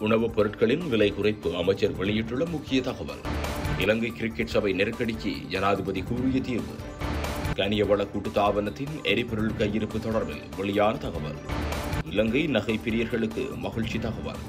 உணவுப் பொருட்களின் விலை குறைப்பு அமைச்சர் வெளியிட்டுள்ள முக்கிய தகவல் இலங்கை கிரிக்கெட் சபை நெருக்கடிக்கு ஜனாதிபதி கூறிய தீர்வு கனியவள கூட்டுத்தாபனத்தின் எரிபொருள் கையிருப்பு தொடர்பில் வெளியான தகவல் இலங்கை நகை பிரியர்களுக்கு மகிழ்ச்சி தகவல்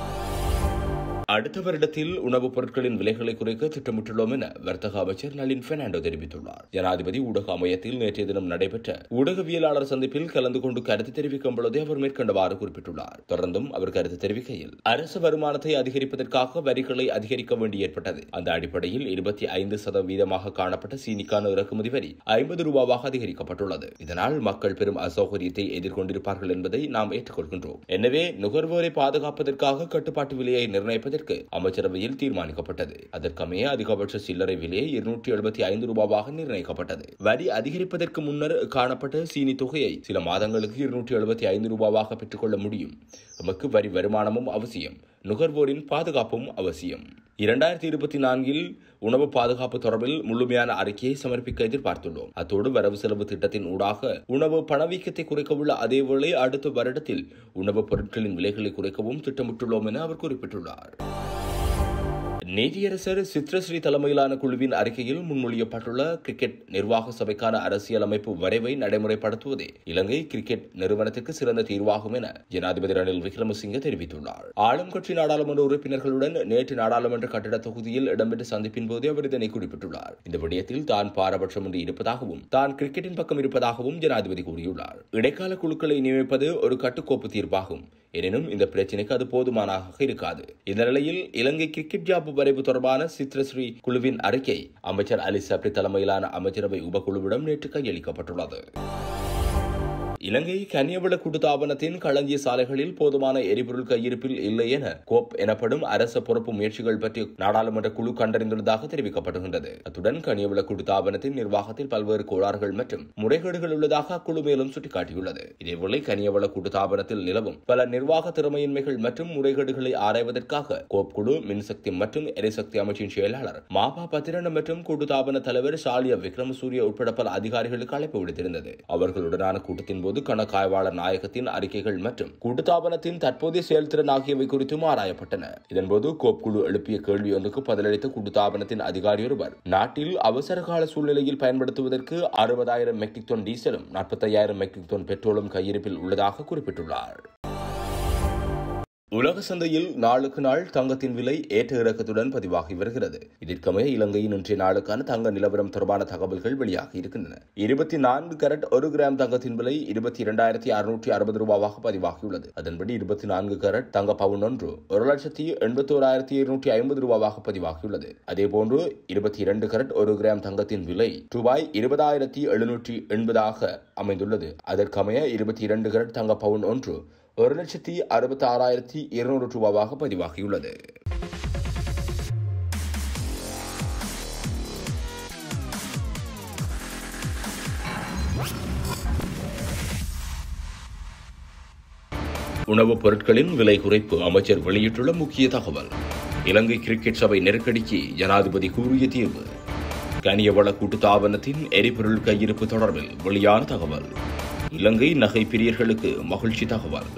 அடுத்த வருடத்தில் உணவுப் பொருட்களின் விலைகளை குறைக்க திட்டமிட்டுள்ளோம் என வர்த்தக அமைச்சர் நளின் பெர்னாண்டோ தெரிவித்துள்ளார் ஜனாதிபதி ஊடக அமையத்தில் நேற்றைய தினம் நடைபெற்ற ஊடகவியலாளர் சந்திப்பில் கலந்து கொண்டு கருத்து தெரிவிக்கும் பொழுதே அவர் மேற்கண்டவாறு குறிப்பிட்டுள்ளார் தொடர்ந்தும் அவர் கருத்து தெரிவிக்கையில் அரசு வருமானத்தை அதிகரிப்பதற்காக வரிகளை அதிகரிக்க வேண்டி ஏற்பட்டது அந்த அடிப்படையில் இருபத்தி ஐந்து சதவீதமாக காணப்பட்ட சீனிக்கான இறக்குமதி வரி ஐம்பது ரூபாவாக அதிகரிக்கப்பட்டுள்ளது இதனால் மக்கள் பெரும் அசௌகரியத்தை எதிர்கொண்டிருப்பார்கள் என்பதை நாம் ஏற்றுக்கொள்கின்றோம் எனவே நுகர்வோரை பாதுகாப்பதற்காக கட்டுப்பாட்டு விலையை நிர்ணயிப்பதற்கு அமைச்சரவையில் தீர்மானிக்கப்பட்டது அதற்கமைய அதிகபட்ச சில்லறை விலையை இருநூற்றி எழுபத்தி ஐந்து ரூபாவாக நிர்ணயிக்கப்பட்டது வரி அதிகரிப்பதற்கு முன்னர் காணப்பட்ட சீனி தொகையை சில மாதங்களுக்கு இருநூற்றி எழுபத்தி ஐந்து ரூபாவாக பெற்றுக்கொள்ள முடியும் நமக்கு வரி வருமானமும் அவசியம் நுகர்வோரின் பாதுகாப்பும் அவசியம் இரண்டாயிரத்தி இருபத்தி நான்கில் உணவு பாதுகாப்பு தொடர்பில் முழுமையான அறிக்கையை சமர்ப்பிக்க எதிர்பார்த்துள்ளோம் அத்தோடு வரவு செலவு திட்டத்தின் ஊடாக உணவு பணவீக்கத்தை குறைக்கவுள்ள அதேவேளை அடுத்த வருடத்தில் உணவுப் பொருட்களின் விலைகளை குறைக்கவும் திட்டமிட்டுள்ளோம் என அவர் குறிப்பிட்டுள்ளார் நீதியரசர் சித்ரஸ்ரீ தலைமையிலான குழுவின் அறிக்கையில் முன்மொழியப்பட்டுள்ள கிரிக்கெட் நிர்வாக சபைக்கான அரசியலமைப்பு வரைவை நடைமுறைப்படுத்துவதே இலங்கை கிரிக்கெட் நிறுவனத்திற்கு சிறந்த தீர்வாகும் என ஜனாதிபதி ரணில் விக்ரமசிங்கே தெரிவித்துள்ளார் ஆளும் கட்சி நாடாளுமன்ற உறுப்பினர்களுடன் நேற்று நாடாளுமன்ற கட்டிட தொகுதியில் இடம்பெற்ற சந்திப்பின் போது அவர் இதனை குறிப்பிட்டுள்ளார் இந்த விடயத்தில் தான் பாரபட்சம் ஒன்று இருப்பதாகவும் தான் கிரிக்கெட்டின் பக்கம் இருப்பதாகவும் ஜனாதிபதி கூறியுள்ளார் இடைக்கால குழுக்களை நியமிப்பது ஒரு கட்டுக்கோப்பு தீர்ப்பாகும் எனினும் இந்த பிரச்சினைக்கு அது போதுமானதாக இருக்காது இந்த நிலையில் இலங்கை கிரிக்கெட் ஜாப்பு வரைவு தொடர்பான சித்ரஸ்ரீ குழுவின் அறிக்கை அமைச்சர் அலி சப்ரி தலைமையிலான அமைச்சரவை உபகுழுவிடம் நேற்று கையளிக்கப்பட்டுள்ளது இலங்கை கன்னியவள கூட்டுத்தாபனத்தின் களஞ்சிய சாலைகளில் போதுமான எரிபொருள் கையிருப்பில் இல்லை என கோப் எனப்படும் அரச பொறுப்பு முயற்சிகள் பற்றி நாடாளுமன்ற குழு கண்டறிந்துள்ளதாக தெரிவிக்கப்படுகின்றது அத்துடன் கனியவள கூட்டுத்தாபனத்தின் நிர்வாகத்தில் பல்வேறு கோளாறுகள் மற்றும் முறைகேடுகள் உள்ளதாக அக்குழு மேலும் சுட்டிக்காட்டியுள்ளது இதேவேளை கனியவள கூட்டுத்தாபனத்தில் நிலவும் பல நிர்வாக திறமையின்மைகள் மற்றும் முறைகேடுகளை ஆராய்வதற்காக கோப் குழு மின்சக்தி மற்றும் எரிசக்தி அமைச்சின் செயலாளர் மாபா பத்திரன் மற்றும் கூட்டுத்தாபன தலைவர் சாலிய விக்ரமசூரிய உட்பட பல அதிகாரிகளுக்கு அழைப்பு விடுத்திருந்தது அவர்களுடனான கூட்டத்தின் போது கணக்காய்வாளர் நாயகத்தின் அறிக்கைகள் மற்றும் கூட்டுத்தாபனத்தின் தற்போதைய செயல்திறன் ஆகியவை குறித்தும் ஆராயப்பட்டன இதன்போது கோப் குழு எழுப்பிய கேள்வி ஒன்றுக்கு பதிலளித்த கூட்டுத்தாபனத்தின் அதிகாரி ஒருவர் நாட்டில் அவசர கால சூழ்நிலையில் பயன்படுத்துவதற்கு அறுபதாயிரம் மெட்ரிக் டன் டீசலும் நாற்பத்தையாயிரம் மெட்ரிக் டன் பெட்ரோலும் கையிருப்பில் உள்ளதாக குறிப்பிட்டுள்ளார் உலக சந்தையில் நாளுக்கு நாள் தங்கத்தின் விலை ஏற்ற இறக்கத்துடன் பதிவாகி வருகிறது இதற்கமைய இலங்கையின் இன்றைய நாளுக்கான தங்க நிலவரம் தொடர்பான தகவல்கள் வெளியாகி இருக்கின்றன இருபத்தி நான்கு கரட் ஒரு கிராம் தங்கத்தின் விலை இருபத்தி இரண்டாயிரத்தி அறுநூற்றி அறுபது ரூபாவாக பதிவாகியுள்ளது அதன்படி இருபத்தி நான்கு கரட் தங்க பவுன் ஒன்று ஒரு லட்சத்தி எண்பத்தி ஓராயிரத்தி இருநூற்றி ஐம்பது ரூபாவாக பதிவாகியுள்ளது அதேபோன்று இருபத்தி இரண்டு கரட் ஒரு கிராம் தங்கத்தின் விலை ரூபாய் இருபதாயிரத்தி எழுநூற்றி எண்பதாக அமைந்துள்ளது அதற்கமைய இருபத்தி இரண்டு கரட் தங்க பவுன் ஒன்று ஒரு லட்சத்தி அறுபத்தி ஆறாயிரத்தி இருநூறு ரூபாவாக பதிவாகியுள்ளது உணவுப் பொருட்களின் விலை குறைப்பு அமைச்சர் வெளியிட்டுள்ள முக்கிய தகவல் இலங்கை கிரிக்கெட் சபை நெருக்கடிக்கு ஜனாதிபதி கூறிய தீர்வு கனியவள கூட்டுத்தாபனத்தின் எரிபொருள் கையிருப்பு தொடர்பில் வெளியான தகவல் இலங்கை நகை பிரியர்களுக்கு மகிழ்ச்சி தகவல்